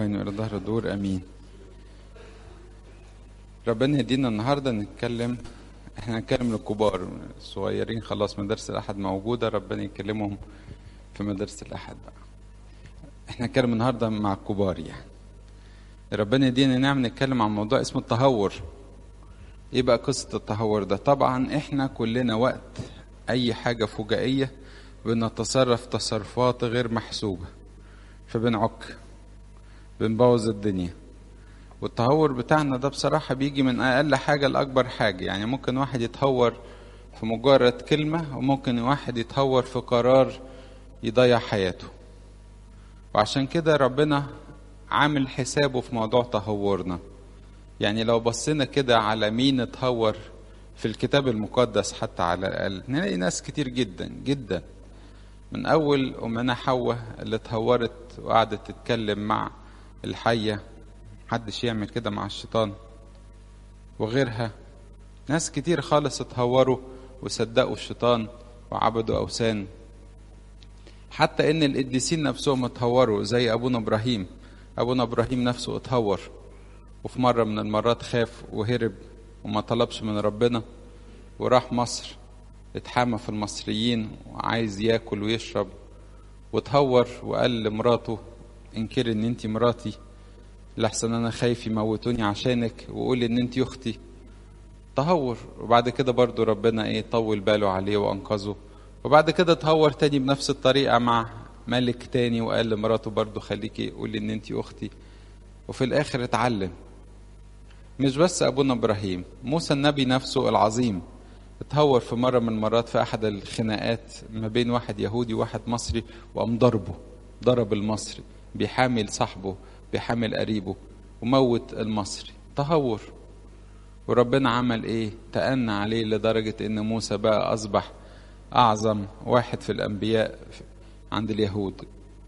الأوان وإلى ظهر الدور أمين ربنا يدينا النهاردة نتكلم احنا هنتكلم للكبار الصغيرين خلاص مدارس الأحد موجودة ربنا يكلمهم في مدارس الأحد بقى احنا هنتكلم النهاردة مع الكبار يعني ربنا يدينا نعم نتكلم عن موضوع اسمه التهور ايه بقى قصة التهور ده طبعا احنا كلنا وقت اي حاجة فجائية بنتصرف تصرفات غير محسوبة فبنعك بنبوظ الدنيا والتهور بتاعنا ده بصراحة بيجي من أقل حاجة لأكبر حاجة يعني ممكن واحد يتهور في مجرد كلمة وممكن واحد يتهور في قرار يضيع حياته وعشان كده ربنا عامل حسابه في موضوع تهورنا يعني لو بصينا كده على مين اتهور في الكتاب المقدس حتى على الأقل نلاقي ناس كتير جدا جدا من أول أمنا حواء اللي اتهورت وقعدت تتكلم مع الحية محدش يعمل كده مع الشيطان وغيرها ناس كتير خالص اتهوروا وصدقوا الشيطان وعبدوا أوثان حتى إن القديسين نفسهم اتهوروا زي أبونا إبراهيم أبونا إبراهيم نفسه اتهور وفي مرة من المرات خاف وهرب وما طلبش من ربنا وراح مصر اتحامى في المصريين وعايز ياكل ويشرب وتهور وقال لمراته انكري ان انت مراتي لحسن انا خايف يموتوني عشانك وقولي ان انت اختي تهور وبعد كده برضو ربنا ايه طول باله عليه وانقذه وبعد كده تهور تاني بنفس الطريقة مع ملك تاني وقال لمراته برضو خليكي قولي ان انت اختي وفي الاخر اتعلم مش بس ابونا ابراهيم موسى النبي نفسه العظيم اتهور في مرة من المرات في أحد الخناقات ما بين واحد يهودي وواحد مصري وقام ضربه ضرب المصري بيحامل صاحبه بيحامل قريبه وموت المصري تهور وربنا عمل ايه تأنى عليه لدرجة ان موسى بقى اصبح اعظم واحد في الانبياء عند اليهود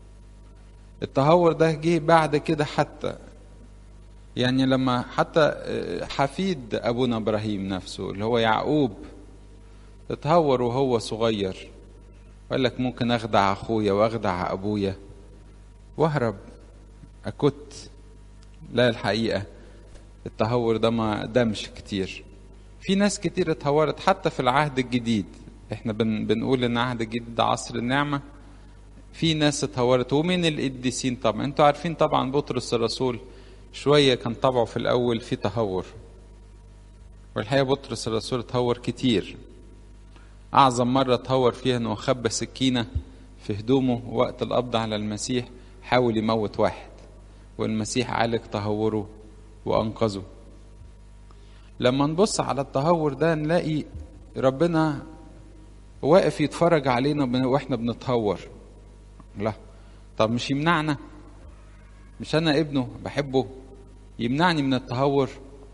التهور ده جه بعد كده حتى يعني لما حتى حفيد ابونا ابراهيم نفسه اللي هو يعقوب اتهور وهو صغير وقال لك ممكن اخدع اخويا واخدع ابويا واهرب اكت لا الحقيقه التهور ده ما دمش كتير في ناس كتير اتهورت حتى في العهد الجديد احنا بن بنقول ان العهد الجديد ده عصر النعمه في ناس اتهورت ومن القديسين طبعا انتوا عارفين طبعا بطرس الرسول شويه كان طبعه في الاول في تهور والحقيقه بطرس الرسول اتهور كتير أعظم مرة اتهور فيها إنه خبى سكينة في هدومه وقت القبض على المسيح حاول يموت واحد والمسيح عالج تهوره وأنقذه لما نبص على التهور ده نلاقي ربنا واقف يتفرج علينا واحنا بنتهور لا طب مش يمنعنا مش انا ابنه بحبه يمنعني من التهور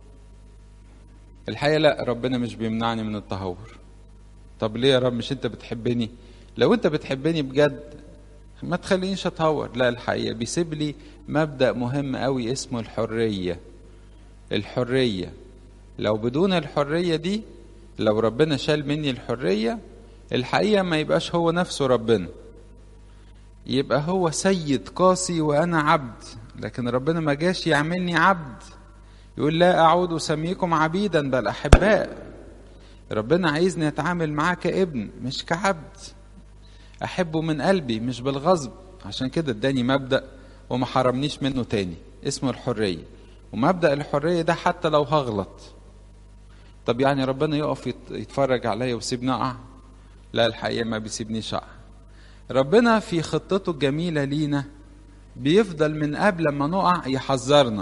الحقيقه لا ربنا مش بيمنعني من التهور طب ليه يا رب مش انت بتحبني لو انت بتحبني بجد ما تخلينيش اتهور لا الحقيقه بيسيب لي مبدا مهم قوي اسمه الحريه الحريه لو بدون الحريه دي لو ربنا شال مني الحريه الحقيقه ما يبقاش هو نفسه ربنا يبقى هو سيد قاسي وانا عبد لكن ربنا ما جاش يعملني عبد يقول لا اعود اسميكم عبيدا بل احباء ربنا عايزني اتعامل معاه كابن مش كعبد احبه من قلبي مش بالغصب عشان كده اداني مبدا وما حرمنيش منه تاني اسمه الحريه ومبدا الحريه ده حتى لو هغلط طب يعني ربنا يقف يتفرج عليا ويسيبني اقع لا الحقيقه ما بيسيبنيش اقع ربنا في خطته الجميله لينا بيفضل من قبل ما نقع يحذرنا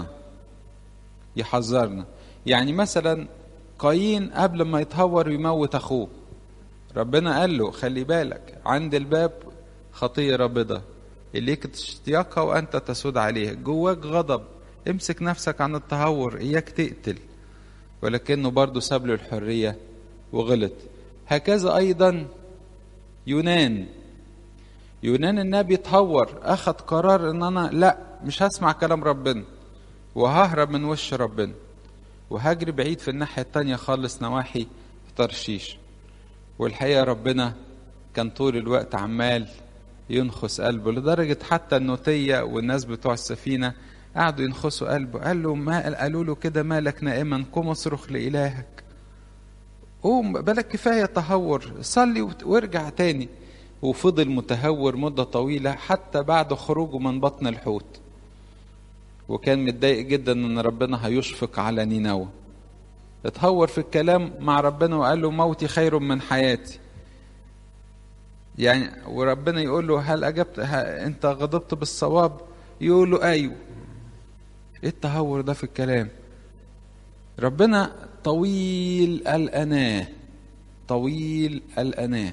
يحذرنا يعني مثلا قايين قبل ما يتهور ويموت اخوه ربنا قال له خلي بالك عند الباب خطيه رابضه اليك تشتياقها وانت تسود عليها جواك غضب امسك نفسك عن التهور اياك تقتل ولكنه برضه ساب له الحريه وغلط هكذا ايضا يونان يونان النبي اتهور اخذ قرار ان انا لا مش هسمع كلام ربنا وههرب من وش ربنا وهجري بعيد في الناحية التانية خالص نواحي ترشيش والحقيقة ربنا كان طول الوقت عمال ينخس قلبه لدرجة حتى النوتية والناس بتوع السفينة قعدوا ينخسوا قلبه قال له ما قالوا له كده مالك نائما قم اصرخ لإلهك قوم بالك كفاية تهور صلي وارجع تاني وفضل متهور مدة طويلة حتى بعد خروجه من بطن الحوت وكان متضايق جدا ان ربنا هيشفق على نينوى اتهور في الكلام مع ربنا وقال له موتي خير من حياتي يعني وربنا يقول له هل اجبت هل انت غضبت بالصواب يقول له ايوه ايه التهور ده في الكلام ربنا طويل الاناه طويل الاناه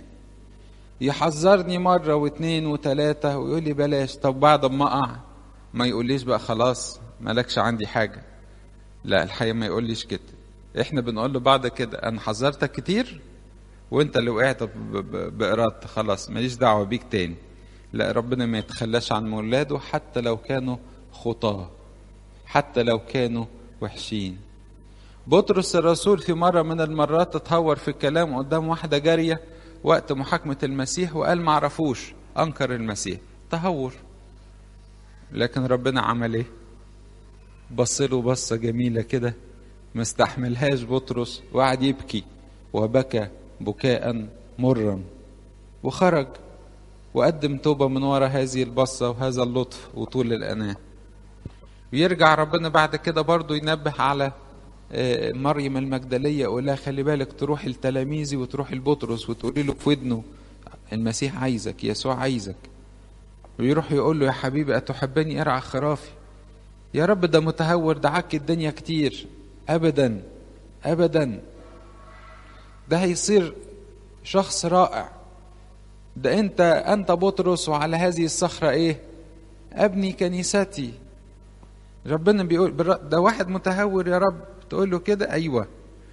يحذرني مرة واثنين وثلاثة ويقول لي بلاش طب بعد ما اقع ما يقوليش بقى خلاص مالكش عندي حاجة لا الحقيقة ما يقوليش كده احنا بنقول له بعد كده انا حذرتك كتير وانت اللي وقعت بإرادتك خلاص ماليش دعوة بيك تاني لا ربنا ما يتخلاش عن ولاده حتى لو كانوا خطاه حتى لو كانوا وحشين بطرس الرسول في مرة من المرات تتهور في الكلام قدام واحدة جارية وقت محاكمة المسيح وقال معرفوش أنكر المسيح تهور لكن ربنا عمل ايه بص له بصة جميلة كده ما استحملهاش بطرس وقعد يبكي وبكى بكاء مرا وخرج وقدم توبة من وراء هذه البصة وهذا اللطف وطول الأناة ويرجع ربنا بعد كده برضه ينبه على مريم المجدلية يقول لها خلي بالك تروحي لتلاميذي وتروحي لبطرس وتقولي له في ودنه المسيح عايزك يسوع عايزك ويروح يقول له يا حبيبي أتحبني ارعى خرافي يا رب ده متهور ده عك الدنيا كتير أبدا أبدا ده هيصير شخص رائع ده أنت أنت بطرس وعلى هذه الصخرة إيه أبني كنيستي ربنا بيقول ده واحد متهور يا رب تقول له كده أيوة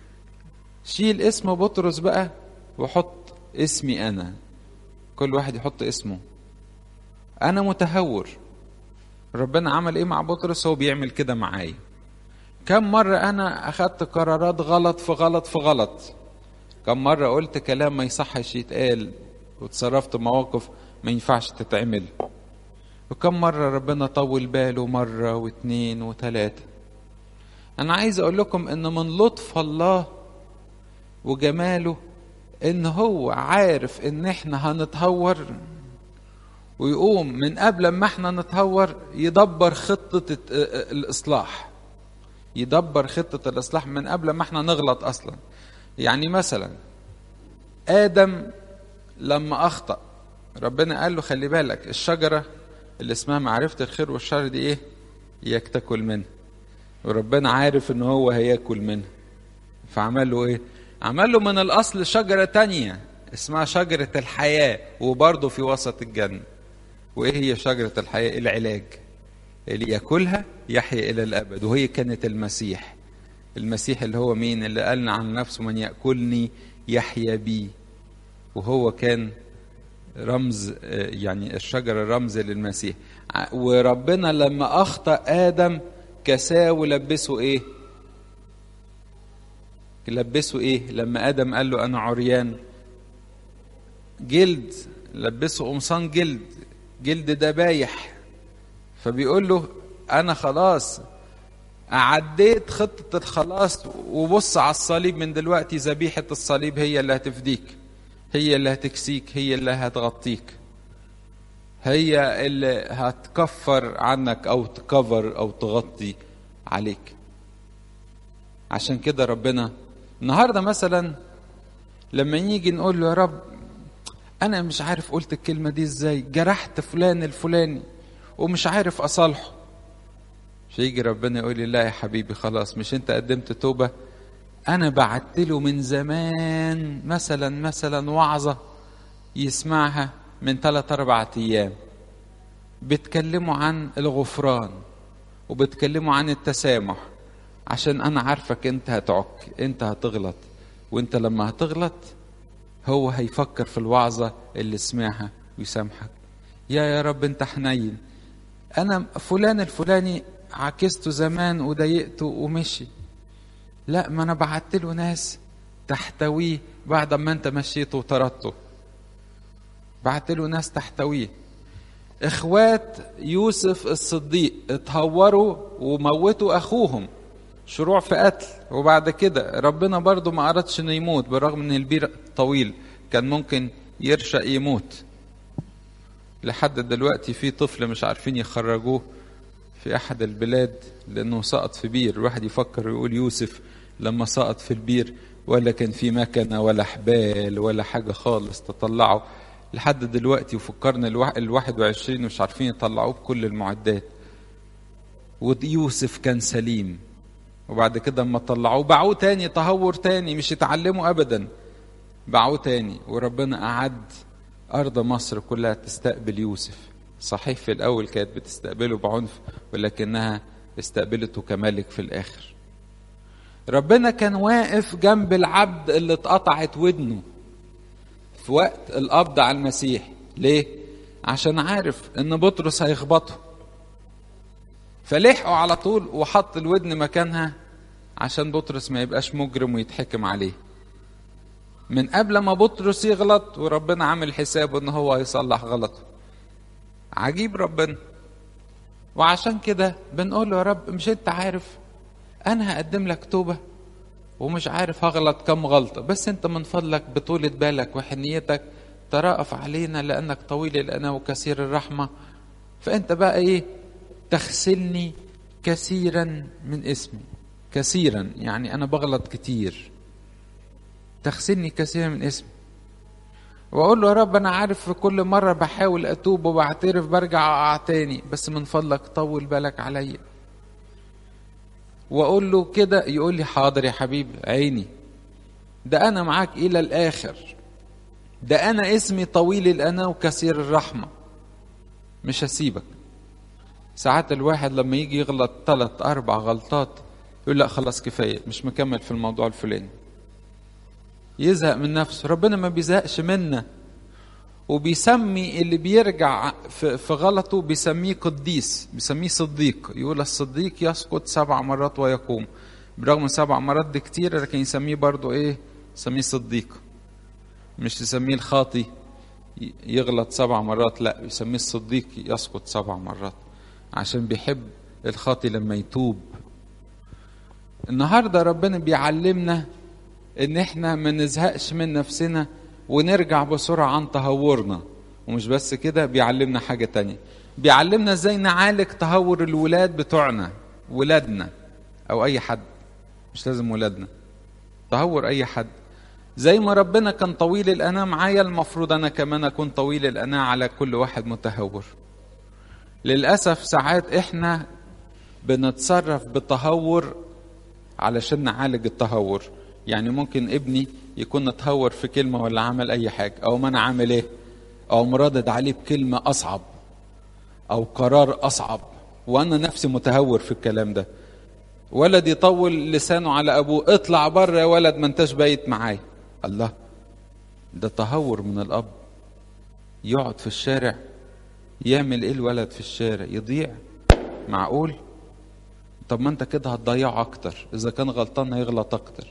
شيل اسم بطرس بقى وحط اسمي أنا كل واحد يحط اسمه أنا متهور ربنا عمل إيه مع بطرس هو بيعمل كده معايا كم مرة أنا أخدت قرارات غلط في غلط في غلط كم مرة قلت كلام ما يصحش يتقال وتصرفت مواقف ما ينفعش تتعمل وكم مرة ربنا طول باله مرة واثنين وثلاثة أنا عايز أقول لكم إن من لطف الله وجماله إن هو عارف إن إحنا هنتهور ويقوم من قبل ما إحنا نتهور يدبر خطة الإصلاح يدبر خطة الإصلاح من قبل ما إحنا نغلط أصلا يعني مثلا آدم لما أخطأ ربنا قال له خلي بالك الشجرة اللي اسمها معرفة الخير والشر دي ايه اياك تاكل منها وربنا عارف ان هو هياكل منها فعمل له ايه عمل له من الاصل شجرة تانية اسمها شجرة الحياة وبرضه في وسط الجنة وايه هي شجرة الحياة العلاج اللي ياكلها يحيا الى الابد وهي كانت المسيح المسيح اللي هو مين اللي قالنا عن نفسه من ياكلني يحيا بي وهو كان رمز يعني الشجرة رمز للمسيح وربنا لما أخطأ آدم كساه ولبسه إيه لبسه إيه لما آدم قال له أنا عريان جلد لبسه قمصان جلد جلد دبايح فبيقول له أنا خلاص عديت خطة الخلاص وبص على الصليب من دلوقتي ذبيحة الصليب هي اللي هتفديك هي اللي هتكسيك هي اللي هتغطيك هي اللي هتكفر عنك او تكفر او تغطي عليك عشان كده ربنا النهارده مثلا لما يجي نقول له يا رب انا مش عارف قلت الكلمه دي ازاي جرحت فلان الفلاني ومش عارف اصالحه فيجي ربنا يقول لي لا يا حبيبي خلاص مش انت قدمت توبه انا بعت له من زمان مثلا مثلا وعظه يسمعها من ثلاث اربع ايام بتكلموا عن الغفران وبتكلموا عن التسامح عشان انا عارفك انت هتعك انت هتغلط وانت لما هتغلط هو هيفكر في الوعظه اللي سمعها ويسامحك يا يا رب انت حنين انا فلان الفلاني عكسته زمان وضايقته ومشي لا ما انا بعت له ناس تحتويه بعد ما انت مشيته وطردته بعت له ناس تحتويه اخوات يوسف الصديق اتهوروا وموتوا اخوهم شروع في قتل وبعد كده ربنا برضو ما أردش انه يموت بالرغم ان البير طويل كان ممكن يرشق يموت لحد دلوقتي في طفل مش عارفين يخرجوه في احد البلاد لانه سقط في بير الواحد يفكر يقول يوسف لما سقط في البير ولا كان في مكنه ولا حبال ولا حاجه خالص تطلعه لحد دلوقتي وفكرنا الواحد وعشرين مش عارفين يطلعوه بكل المعدات ويوسف كان سليم وبعد كده اما طلعوه باعوه تاني تهور تاني مش يتعلموا ابدا باعوه تاني وربنا اعد ارض مصر كلها تستقبل يوسف صحيح في الاول كانت بتستقبله بعنف ولكنها استقبلته كملك في الاخر ربنا كان واقف جنب العبد اللي اتقطعت ودنه في وقت القبض على المسيح ليه عشان عارف ان بطرس هيخبطه فلحقوا على طول وحط الودن مكانها عشان بطرس ما يبقاش مجرم ويتحكم عليه من قبل ما بطرس يغلط وربنا عامل حسابه ان هو هيصلح غلطه عجيب ربنا وعشان كده بنقول له يا رب مش انت عارف انا هقدم لك توبه ومش عارف هغلط كم غلطه بس انت من فضلك بطولة بالك وحنيتك ترأف علينا لانك طويل الانا وكثير الرحمه فانت بقى ايه تغسلني كثيرا من اسمي كثيرا يعني انا بغلط كتير تغسلني كثيرا من اسمي واقول له يا رب انا عارف في كل مره بحاول اتوب وبعترف برجع اقع تاني بس من فضلك طول بالك عليا واقول له كده يقول لي حاضر يا حبيبي عيني ده انا معاك الى الاخر ده انا اسمي طويل الانا وكثير الرحمه مش هسيبك ساعات الواحد لما يجي يغلط ثلاث اربع غلطات يقول لا خلاص كفايه مش مكمل في الموضوع الفلاني يزهق من نفسه ربنا ما بيزهقش منا وبيسمي اللي بيرجع في غلطه بيسميه قديس بيسميه صديق يقول الصديق يسقط سبع مرات ويقوم برغم سبع مرات دي كتير لكن يسميه برضو ايه يسميه صديق مش يسميه الخاطي يغلط سبع مرات لا يسميه الصديق يسقط سبع مرات عشان بيحب الخاطي لما يتوب النهارده ربنا بيعلمنا ان احنا ما نزهقش من نفسنا ونرجع بسرعة عن تهورنا ومش بس كده بيعلمنا حاجة تانية بيعلمنا ازاي نعالج تهور الولاد بتوعنا ولادنا او اي حد مش لازم ولادنا تهور اي حد زي ما ربنا كان طويل الأناة معايا المفروض أنا كمان أكون طويل الأناة على كل واحد متهور للأسف ساعات إحنا بنتصرف بتهور علشان نعالج التهور يعني ممكن ابني يكون اتهور في كلمة ولا عمل أي حاجة أو ما أنا عامل إيه أو مردد عليه بكلمة أصعب أو قرار أصعب وأنا نفسي متهور في الكلام ده ولد يطول لسانه على أبوه اطلع بره يا ولد ما انتش بايت معايا الله ده تهور من الأب يقعد في الشارع يعمل ايه الولد في الشارع يضيع معقول طب ما انت كده هتضيعه اكتر اذا كان غلطان هيغلط اكتر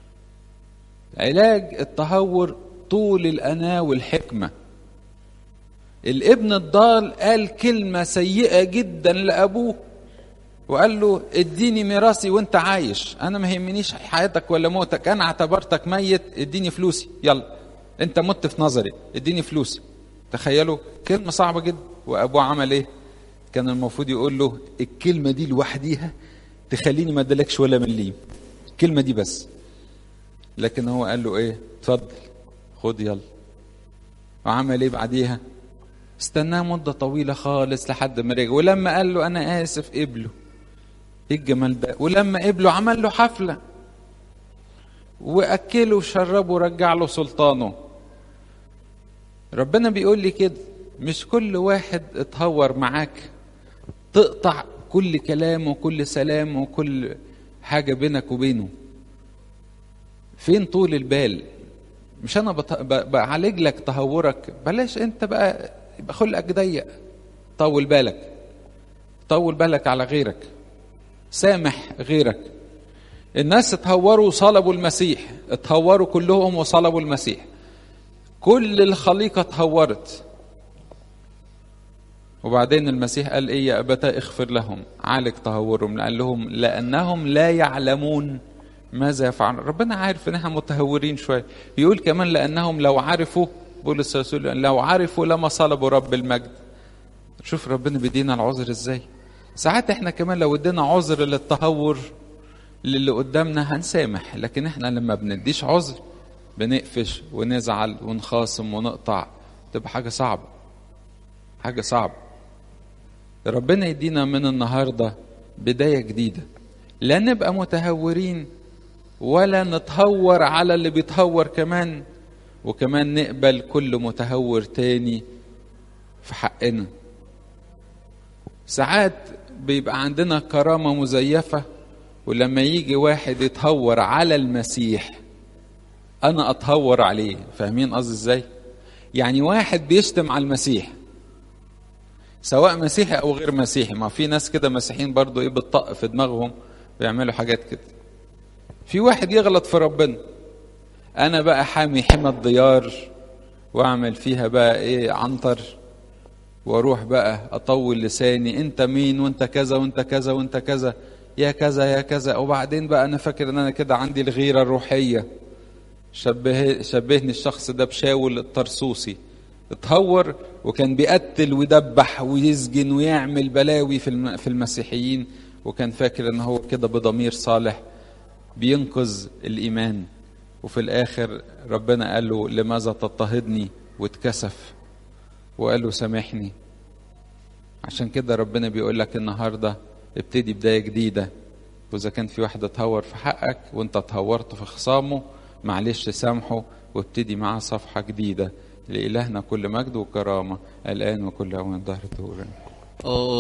علاج التهور طول الأناة والحكمة الابن الضال قال كلمة سيئة جدا لأبوه وقال له اديني ميراثي وانت عايش انا ما يهمنيش حياتك ولا موتك انا اعتبرتك ميت اديني فلوسي يلا انت مت في نظري اديني فلوسي تخيلوا كلمة صعبة جدا وابوه عمل ايه كان المفروض يقول له الكلمة دي لوحديها تخليني ما ادلكش ولا مليم الكلمة دي بس لكن هو قال له ايه اتفضل خد يلا وعمل ايه بعديها استناه مدة طويلة خالص لحد ما رجع ولما قال له أنا آسف قبله إيه الجمال ده ولما قبله عمل له حفلة وأكله وشربه ورجع له سلطانه ربنا بيقول لي كده مش كل واحد اتهور معاك تقطع كل كلام وكل سلام وكل حاجة بينك وبينه فين طول البال مش انا بعالج لك تهورك بلاش انت بقى يبقى خلقك ضيق طول بالك طول بالك على غيرك سامح غيرك الناس اتهوروا وصلبوا المسيح اتهوروا كلهم وصلبوا المسيح كل الخليقة اتهورت وبعدين المسيح قال ايه يا ابتاه اغفر لهم عالج تهورهم قال لهم لانهم لا يعلمون ماذا يفعل ربنا عارف ان احنا متهورين شويه يقول كمان لانهم لو عرفوا بولس الرسول لو عرفوا لما صلبوا رب المجد شوف ربنا بيدينا العذر ازاي ساعات احنا كمان لو ادينا عذر للتهور للي قدامنا هنسامح لكن احنا لما بنديش عذر بنقفش ونزعل ونخاصم ونقطع تبقى حاجة صعبة حاجة صعبة ربنا يدينا من النهاردة بداية جديدة لا نبقى متهورين ولا نتهور على اللي بيتهور كمان وكمان نقبل كل متهور تاني في حقنا ساعات بيبقى عندنا كرامة مزيفة ولما يجي واحد يتهور على المسيح أنا أتهور عليه فاهمين قصدي إزاي؟ يعني واحد بيشتم على المسيح سواء مسيحي أو غير مسيحي ما في ناس كده مسيحيين برضو إيه بتطق في دماغهم بيعملوا حاجات كده في واحد يغلط في ربنا أنا بقى حامي حمى الديار وأعمل فيها بقى إيه عنتر واروح بقى اطول لساني انت مين وانت كذا وانت كذا وانت كذا يا كذا يا كذا وبعدين بقى انا فاكر ان انا كده عندي الغيره الروحيه شبه شبهني الشخص ده بشاول الطرسوسي اتهور وكان بيقتل ويدبح ويسجن ويعمل بلاوي في في المسيحيين وكان فاكر ان هو كده بضمير صالح بينقذ الايمان وفي الاخر ربنا قال له لماذا تضطهدني واتكسف وقال له سامحني عشان كده ربنا بيقول لك النهارده ابتدي بدايه جديده واذا كان في واحد اتهور في حقك وانت اتهورت في خصامه معلش سامحه وابتدي معاه صفحه جديده لإلهنا كل مجد وكرامه الان وكل يوم الدهر دورا